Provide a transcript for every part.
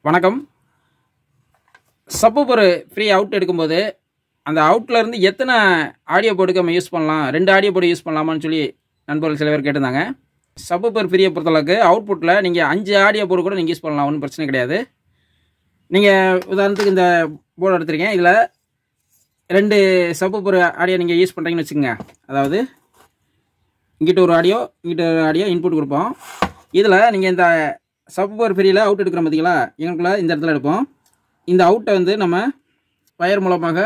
வணக்கம் சப்போஸ் ஒரு free out எடுக்கும்போது அந்த அவுட்ல இருந்து எத்தனை ஆடியோ போர்டுக்கு நம்ம யூஸ் பண்ணலாம் ரெண்டு ஆடியோ போர்டு யூஸ் பண்ணலாமான்னு சொல்லி நண்பர்கள் சில பேர் கேட்டிருந்தாங்க சப்போஸ் ஃப்ரீயை பொறுத்தளவுக்கு அவுட்புட்டில் நீங்கள் அஞ்சு ஆடியோ போர்டு கூட நீங்கள் யூஸ் பண்ணலாம் ஒன்றும் பிரச்சனை கிடையாது நீங்கள் உதாரணத்துக்கு இந்த போர்டு எடுத்திருக்கேன் இதில் ரெண்டு சப்பு ஒரு ஆடியோ நீங்கள் யூஸ் பண்ணுறீங்கன்னு வச்சுக்கோங்க அதாவது இங்கிட்ட ஒரு ஆடியோ இங்கிட்ட ஒரு ஆடியோ இன்புட் கொடுப்போம் இதில் நீங்கள் இந்த சப்பர் ஃப்ரீயில் அவுட் எடுக்கிறோம் பார்த்தீங்களா எங்களுக்குள்ள இந்த இடத்துல எடுப்போம் இந்த அவுட்டை வந்து நம்ம வயர் மூலமாக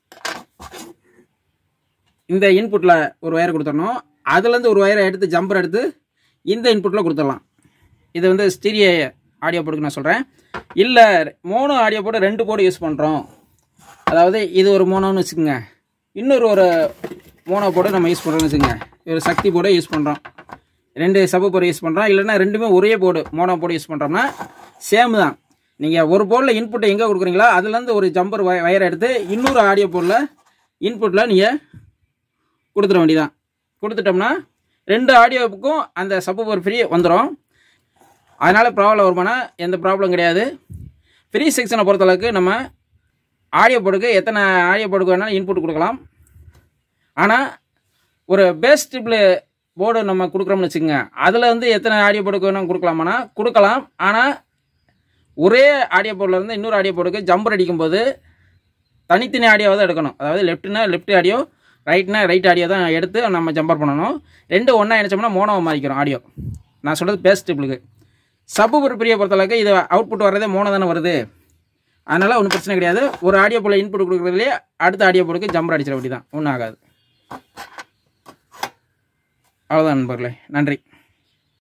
இந்த இன்புட்டில் ஒரு வயர் கொடுத்துடணும் அதுலேருந்து ஒரு வயரை எடுத்து ஜம்பர் எடுத்து இந்த இன்புட்டில் கொடுத்துடலாம் இது வந்து ஸ்டீரிய ஆடியோ போர்டுக்கு நான் சொல்கிறேன் இல்லை மூணு ஆடியோ போர்டு ரெண்டு போர்டு யூஸ் பண்ணுறோம் அதாவது இது ஒரு மோனோன்னு வச்சுக்கோங்க இன்னொரு ஒரு மோனோ போர்டு நம்ம யூஸ் பண்ணுறோம்னு வச்சுக்கோங்க ஒரு சக்தி போர்டை யூஸ் பண்ணுறோம் ரெண்டு சப்பு போர்டு யூஸ் பண்ணுறோம் இல்லைன்னா ரெண்டுமே ஒரே போர்டு மோனோ போர்டு யூஸ் பண்ணுறோம்னா சேம் தான் நீங்கள் ஒரு போர்டில் இன்புட்டை எங்கே கொடுக்குறீங்களோ அதுலேருந்து ஒரு ஜம்பர் வய வயரை எடுத்து இன்னொரு ஆடியோ போர்டில் இன்புட்டில் நீங்கள் கொடுத்துட வேண்டியதான் கொடுத்துட்டோம்னா ரெண்டு ஆடியோவுக்கும் அந்த சப்பு ஃப்ரீ வந்துடும் அதனால் ப்ராப்ளம் வருமானா எந்த ப்ராப்ளம் கிடையாது ஃப்ரீ செக்ஷனை பொறுத்தளவுக்கு நம்ம ஆடியோ போர்டுக்கு எத்தனை ஆடியோ போர்டுக்கு வேணாலும் இன்புட் கொடுக்கலாம் ஆனால் ஒரு பேஸ் ட்ரிபிள் போர்டு நம்ம கொடுக்குறோம்னு வச்சுக்கோங்க அதில் வந்து எத்தனை ஆடியோ போர்டுக்கு வேணும் கொடுக்கலாமானா கொடுக்கலாம் ஆனால் ஒரே ஆடியோ போர்டில் இருந்து இன்னொரு ஆடியோ போர்டுக்கு ஜம்பர் அடிக்கும்போது தனித்தனி ஆடியோவை தான் எடுக்கணும் அதாவது லெஃப்ட்னா லெஃப்ட் ஆடியோ ரைட்னா ரைட் ஆடியோ தான் எடுத்து நம்ம ஜம்பர் பண்ணணும் ரெண்டு ஒன்றா இணைச்சோம்னா மோனோவை மாறிக்கிறோம் ஆடியோ நான் சொல்கிறது பேஸ் ட்ரிபிளுக்கு சப்பு ஒரு பிரியை பொறுத்தளவுக்கு இது அவுட்புட் வர்றதே மோனோ தானே வருது அதனால் ஒன்றும் பிரச்சனை கிடையாது ஒரு ஆடியோ போல் இன்புட் கொடுக்குறதுலேயே அடுத்த ஆடியோ போர்டுக்கு ஜம்பர் அடிச்சிட வேண்டி தான் ஒன்றும் ஆகாது அவ்வளோதான் நண்பர்களே நன்றி